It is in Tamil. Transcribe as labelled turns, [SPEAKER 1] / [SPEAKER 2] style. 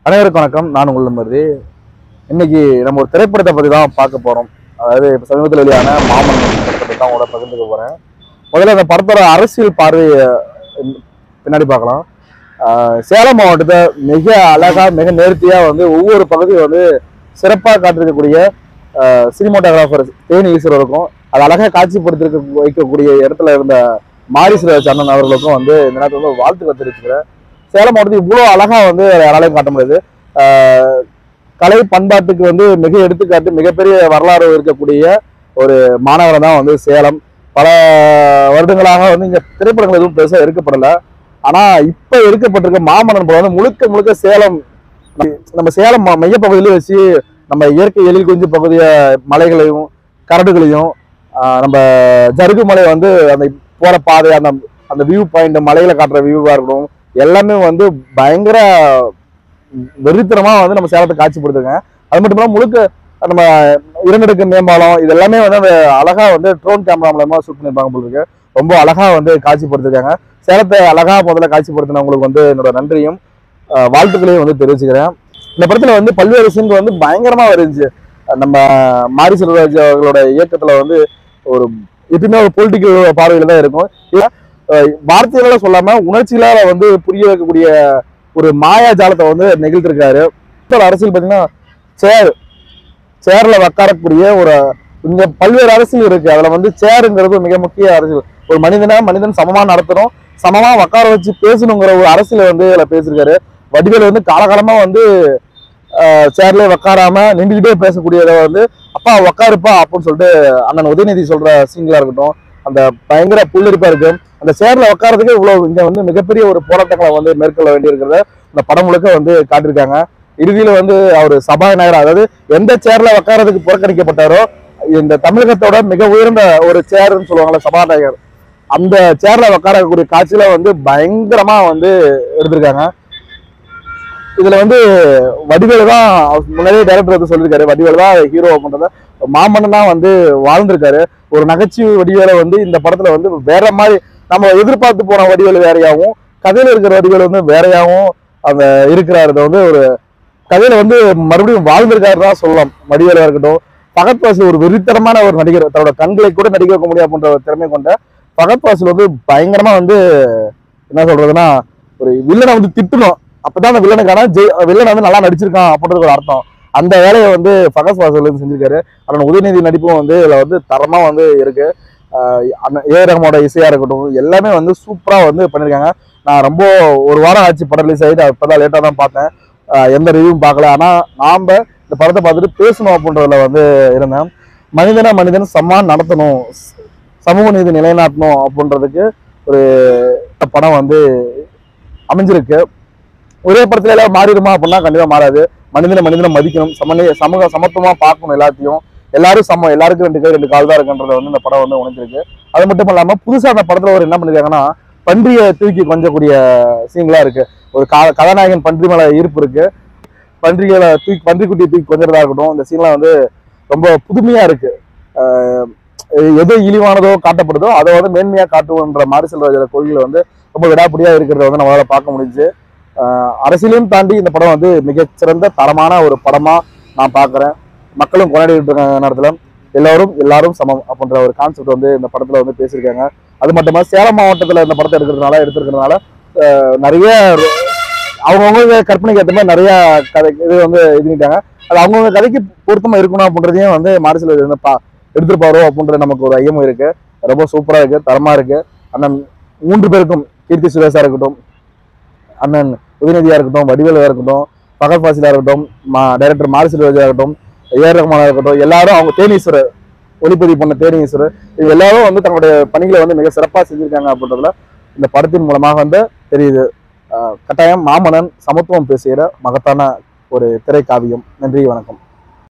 [SPEAKER 1] அனைவருக்கும் வணக்கம் நான் உங்கள் நம்பருது இன்னைக்கு நம்ம ஒரு திரைப்படத்தை பற்றி தான் பார்க்க போகிறோம் அதாவது இப்போ சமீபத்தில் வெளியான மாமன் படத்தை பற்றி தான் உங்களோட பகிர்ந்துக்க போகிறேன் முதல்ல அந்த படத்தோட அரசியல் பார்வையை ம், பின்னாடி பார்க்கலாம் ஆஹ் சேலம் மாவட்டத்தை மிக அழகாக மிக நேர்த்தியாக வந்து ஒவ்வொரு பகுதியும் வந்து சிறப்பாக காட்டிருக்கக்கூடிய சினிமோட்டோகிராஃபர் தேனி ஈஸ்வரருக்கும் அது அழகாக காட்சிப்படுத்திருக்க வைக்கக்கூடிய இடத்துல இருந்த மாரிசுராஜ் அண்ணன் அவர்களுக்கும் வந்து இந்த நேரத்தில் வந்து வாழ்த்துக்கள் தெரிவிச்சுக்கிறேன் சேலம் மாவட்டத்தில் இவ்வளோ அழகா வந்து யாராலையும் காட்ட முடியாது ஆஹ் கலை பண்பாட்டுக்கு வந்து மிக எடுத்துக்காட்டு மிகப்பெரிய வரலாறு இருக்கக்கூடிய ஒரு மாநகரம் தான் வந்து சேலம் பல வருடங்களாக வந்து இங்க திரைப்படங்கள் எதுவும் பெருசாக எடுக்கப்படல ஆனா இப்ப எடுக்கப்பட்டிருக்க மாமன்னன் படம் வந்து முழுக்க முழுக்க சேலம் நம்ம சேலம் ம- மையப்பகுதியிலே வச்சு நம்ம இயற்கை எழில் குஞ்சு பகுதிய மலைகளையும் கரடுகளையும் ஆஹ் நம்ம ஜருகு மலை வந்து அந்த போற பாதை அந்த அந்த வியூ பாயிண்ட் மலையில காட்டுற வியூவா இருக்கட்டும் எல்லாமே வந்து பயங்கர வெறித்தனமா வந்து நம்ம சேலத்தை காட்சிப்படுத்துங்க அது மட்டும் இல்லாம முழுக்க நம்ம இரண்டடுக்கு மேம்பாலம் இது எல்லாமே வந்து அந்த அழகா வந்து ட்ரோன் கேமரா மூலமா ஷூட் பண்ணிருப்பாங்க போல இருக்கு ரொம்ப அழகா வந்து காட்சிப்படுத்திருக்காங்க சேலத்தை அழகா முதல்ல காட்சிப்படுத்தினவங்களுக்கு வந்து என்னோட நன்றியும் அஹ், வாழ்த்துக்களையும் வந்து தெரிவிச்சுக்கிறேன் இந்த படத்துல வந்து பல்வேறு சீன்கள் வந்து பயங்கரமா இருந்துச்சு அஹ் நம்ம மாரி செல்வராஜ் அவர்களோட இயக்கத்துல வந்து ஒரு எப்பயுமே ஒரு பொலிட்டிக்கல் பார்வையில தான் இருக்கும் இல்ல, அஹ், வார்த்தைகளால சொல்லாம உணர்ச்சிகளால வந்து புரிய வைக்கக்கூடிய ஒரு மாயாஜாலத்தை வந்து நிகழ்த்திருக்காரு இப்ப அரசியல் பார்த்தீங்கன்னா சேர் சேர்ல உட்காரக்கூடிய ஒரு இங்க பல்வேறு அரசியல் இருக்கு அதுல வந்து சேருங்கிறது மிக முக்கிய அரசியல் ஒரு மனிதனை மனிதன் சமமா நடத்தணும் சமமா உட்கார வச்சு பேசணுங்கிற ஒரு அரசியல வந்து இதுல பேசியிருக்காரு வடிவேல் வந்து காலகாலமா வந்து ஆஹ், சேர்ல உட்காராம நின்றுகிட்டே பேசக்கூடியதை வந்து அப்பா உட்காருப்பா அப்படின்னு சொல்லிட்டு அண்ணன் உதயநிதி சொல்ற சீன்களா இருக்கட்டும் அந்த பயங்கர புல்லரிப்பா இருக்கு அந்த சேர்ல உட்காரதுக்கு இவ்வளவு இங்க வந்து மிகப்பெரிய ஒரு போராட்டங்களை வந்து மேற்கொள்ள வேண்டியிருக்கிறத இந்த படம் முழுக்க வந்து காட்டியிருக்காங்க இறுதியில வந்து அவர் சபாநாயகர் அதாவது எந்த சேர்ல உட்காரதுக்கு புறக்கணிக்கப்பட்டாரோ இந்த தமிழகத்தோட மிக உயர்ந்த ஒரு சேர்ன்னு சொல்லுவாங்கல்ல சபாநாயகர் அந்த சேர்ல உட்காரக்கூடிய காட்சியில வந்து பயங்கரமா வந்து எடுத்திருக்காங்க இதுல வந்து வடிவேலு தான் அவர் முன்னாடியே டைரக்டர் வந்து சொல்லியிருக்காரு வடிவேலு தான் ஹீரோ அப்படின்றத மாமன்னன் தான் வந்து வாழ்ந்திருக்காரு ஒரு நகைச்சுவை வடிவேலை வந்து இந்த படத்துல வந்து வேற மாதிரி நம்ம எதிர்பார்த்து போன வடிவேலு வேறையாவும் கதையில இருக்கிற வடிவேலு வந்து வேறையாவும் அந்த இருக்கிறாரு இதை வந்து ஒரு கதையில வந்து மறுபடியும் வாழ்ந்திருக்காரு தான் சொல்லலாம் வடிவேலா இருக்கட்டும் பகத் வாசல் ஒரு வெறித்தனமான ஒரு நடிகர் தன்னோட கண்களை கூட நடிக்க வைக்க முடியும் அப்படின்ற ஒரு திறமை கொண்ட பகத் வாசல் வந்து பயங்கரமா வந்து என்ன சொல்றதுன்னா ஒரு வில்லனை வந்து திட்டணும் அப்பதான் அந்த வில்லனுக்கான ஜெய் வில்லன் வந்து நல்லா நடிச்சிருக்கான் அப்படின்றது ஒரு அர்த்தம் அந்த வேலையை வந்து பகத் வாசல் வந்து செஞ்சிருக்காரு அதோட உதயநிதி நடிப்பும் வந்து இதுல வந்து தரமா வந்து இருக்கு ஆஹ் அந்த ஏ ரஹ்மானோட இசையா இருக்கட்டும் எல்லாமே வந்து சூப்பரா வந்து பண்ணிருக்காங்க நான் ரொம்ப ஒரு வாரம் ஆச்சு படம் ரிலீஸ் ஆகிட்டு இப்பதான் லேட்டா தான் பார்த்தேன் ஆஹ் எந்த ரிவ்யூவும் பார்க்கல ஆனா நாம இந்த படத்தை பார்த்துட்டு பேசணும் அப்படின்றதுல வந்து இருந்தேன் மனிதனை மனிதன் சம்மான் நடத்தணும் ச- சமூக நீதி நிலைநாட்டணும் அப்படின்றதுக்கு ஒரு படம் வந்து அமைஞ்சிருக்கு ஒரே படத்துல எல்லாம் மாறிடுமா அப்படின்னா கண்டிப்பா மாறாது மனிதனை மனிதனை மதிக்கணும் சமநீ சமூக சமத்துவமா பார்க்கணும் எல்லாத்தையும் எல்லாரும் சமம் எல்லாருக்கும் ரெண்டு கை ரெண்டு கால் தான் இருக்குன்றத வந்து இந்த படம் வந்து உணர்ந்திருக்கு அது மட்டும் இல்லாம புதுசா அந்த படத்துல ஒரு என்ன பண்ணிருக்காங்கன்னா பன்றியை தூக்கி கொஞ்சக்கூடிய சீன்களா இருக்கு ஒரு கா- கதாநாயகன் பன்றி மேல ஈர்ப்பு இருக்கு பன்றிகளை தூக்கி பன்றிக்குட்டியை தூக்கி கொஞ்சறதா இருக்கட்டும் இந்த சீன்லாம் வந்து ரொம்ப புதுமையா இருக்கு ஆஹ் எது இழிவானதோ காட்டப்படுதோ அதை வந்து மேன்மையா காட்டுவோன்ற மாரி செல்வராஜோட கொள்கையில வந்து ரொம்ப விடாப்பிடியா இருக்கிறத வந்து நம்மளால பார்க்க முடிஞ்சுச்சு ஆஹ் அரசியலையும் தாண்டி இந்த படம் வந்து மிகச்சிறந்த தரமான ஒரு படமா நான் பார்க்குறேன் மக்களும் கொண்டாடிட்டு இருக்காங்க நேரத்துல எல்லாரும் எல்லாரும் சமம் அப்படின்ற ஒரு கான்செப்ட் வந்து இந்த படத்துல வந்து பேசியிருக்காங்க அது மட்டுமா சேலம் மாவட்டத்துல இந்த படத்தை எடுக்கிறதுனால எடுத்திருக்கிறதுனால ஆஹ் நிறைய அவங்கவுங்க கற்பனைக்கு ஏற்ற மாதிரி நிறைய கதை இது வந்து இது பண்ணிட்டாங்க அது அவங்கவுங்க கதைக்கு பொருத்தமா இருக்கணும் அப்படின்றதையும் வந்து மாரிசல் வந்து பா எடுத்திருப்பாரோ அப்படின்ற நமக்கு ஒரு ஐயமும் இருக்கு ரொம்ப சூப்பரா இருக்கு தரமா இருக்கு அண்ணன் மூன்று பேருக்கும் கீர்த்தி சுரேஷா இருக்கட்டும் அண்ணன் உதயநிதியா இருக்கட்டும் வடிவேலா இருக்கட்டும் பகத் ஃபாசிலா இருக்கட்டும் மா டைரக்டர் மாரி செல்வராஜா இருக்கட்டும் ஏஆர் ரஹ்மானா இருக்கட்டும் எல்லாரும் அவங்க தேனீஸ்வரர் ஒளிப்பதிவு பண்ண தேனீஸ்வரர் இது எல்லாரும் வந்து தங்களுடைய பணிகளை வந்து மிக சிறப்பா செஞ்சிருக்காங்க அப்படின்றதுல இந்த படத்தின் மூலமாக வந்து தெரியுது ஆஹ் கட்டாயம் மாமன்னன் சமத்துவம் பேசுகிற மகத்தான ஒரு திரைக்காவியம் நன்றி வணக்கம்